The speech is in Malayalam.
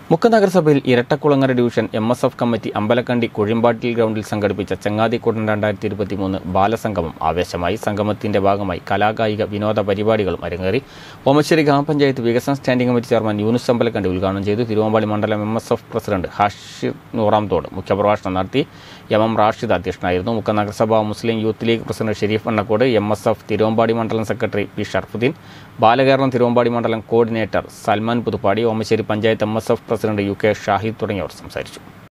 മുക്ക നഗരസഭയിൽ Irattakulangara division M S F committee Ambalakandi കുഴിമ്പാട്ടിൽ ഗ്രൗണ്ടിൽ സംഘടിപ്പിച്ച ചങ്ങാതിക്കൂട്ടൻ രണ്ടായിരത്തി ഇരുപത്തി മൂന്ന് ബാലസംഗമം ആവേശമായി സംഗമത്തിന്റെ ഭാഗമായി കലാകായിക വിനോദ പരിപാടികളും അരങ്ങേറി ഓമശ്ശേരി ഗ്രാമപഞ്ചായത്ത് വികസന standing committee chairman Yunus Ambalakandi ഉദ്ഘാടനം ചെയ്തു തിരുവമ്പാടി മണ്ഡലം M S F president Hashir Nooramthode മുഖ്യപ്രഭാഷണം നടത്തി എം എം റാഷിദ് അധ്യക്ഷനായിരുന്നു മുക്ക നഗരസഭ Muslim youth league president Shereef Ennakkode M S F Thiruvambady മണ്ഡലം സെക്രട്ടറി പി ഷർഫുദ്ദീൻ ബാലകേരളം തിരുവമ്പാടി മണ്ഡലം coordinator Salman Puthuppady Omassery panchayat M S F president U K Shahid തുടങ്ങിയവർ സംസാരിച്ചു